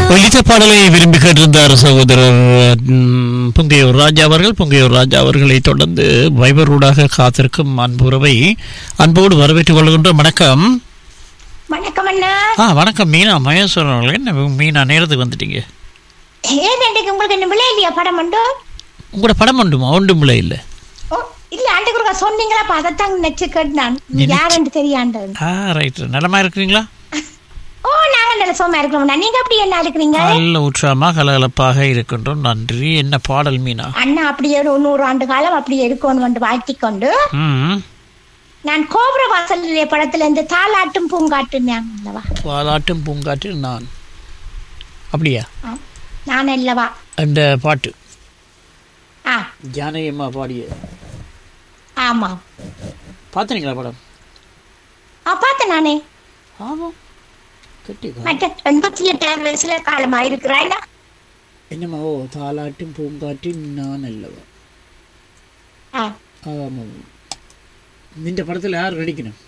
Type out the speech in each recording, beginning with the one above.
ஒலித்த பாடலை விரும்பி கேட்டிருந்தார் சகோதரர் ம், புங்கையூர் ராஜா அவர்கள் புங்கையூர் ராஜா அவர்களை தொடர்ந்து வைபரூடாக காத்திருக்கும் அன்புறவை அன்போடு வரவேற்றுக் கொள்கின்றோம் வணக்கம் வணக்கம் அண்ணா ஆ வணக்கம் மீனா மகேஸ்வரன் அவர்கள் என்ன மீனா நேரத்துக்கு வந்துட்டீங்க ஏன் அன்றைக்கு உங்களுக்கு என்ன விலை இல்லையா படம் உண்டு உங்களோட படம் உண்டுமா ஒன்றும் இல்லை இல்லை ஓ இல்ல அன்றைக்கு ஒருக்கா சொன்னீங்களா அப்ப அதைத்தான் நினைச்சு கேட்டான் நினைச்சு- யாருன்னு தெரியாண்டது ஆ ரைட் நலமா இருக்கிறீங்களா ஓ நாங்க நல்ல சோமா இருக்கிறோம் நீங்க அப்படி என்ன இருக்கிறீங்க நல்ல உற்சாகமாக கலகலப்பாக இருக்கின்றோம் நன்றி என்ன பாடல் மீனா அண்ணா அப்படியே ஒரு நூறு ஆண்டு காலம் அப்படியே இருக்கணும் என்று வாழ்த்திக் கொண்டு ம் நான் கோபுர வாசல் படத்துல இருந்து தாலாட்டும் பூங்காட்டும் அல்லவா பாலாட்டும் பூங்காற்று நான் அப்படியா ஆ, நான் அல்லவா அந்த பாட்டு ஆ ஜானகி அம்மா பாடிய ஆமா பார்த்தீங்களா படம் ஆ பார்த்தேன் நானே ஆமாம் கட்டி மற்ற எண்பத்தி எட்டாம் வயசுல காலமா இருக்கிறாய்னா என்னம்மா ஓ தாலாட்டும் பூங்காற்று நான் அல்லவா ஆ ஆமாம் இந்த படத்தில் யார் நடிக்கணும்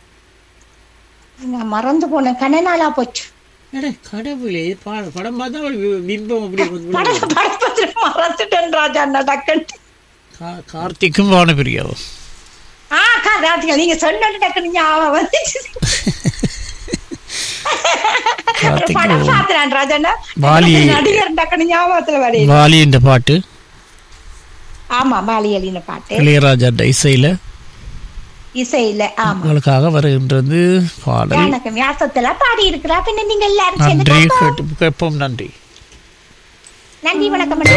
நான் மறந்து போனேன் கன நாளா போச்சு அட கடவுளே பா- படம் பார்த்தா ஒரு வி- பிம்பம் அப்படி வந்து படம் படப்பத்திர மறந்துட்டேன் ராஜா நடக்கண்டு கா- கார்த்திக்கும் வானபிரியாவும் ஆ அக்கா ராஜிகள் நீங்க சொன்ன டக்குனு ஞாபகம் வந்துச்சு கார்த்திக் படம் பார்த்தேன் ராஜாண்ணா வாலி. நடிகர் டக்குனு ஞாபகத்துல வருது வாலி இந்த பாட்டு ஆமா பாலியலின பாட்டு இளையராஜா இசையில் இசையில ஆமா உங்களுக்காக வருகின்றது பாடல் எனக்கு வியாசத்துல பாடி இருக்கிறா பின்ன நீங்க எல்லாரும் சேர்ந்து நன்றி கேட்போம். கேட்டு கேட்போம் நன்றி நன்றி வணக்கம் அண்ணா.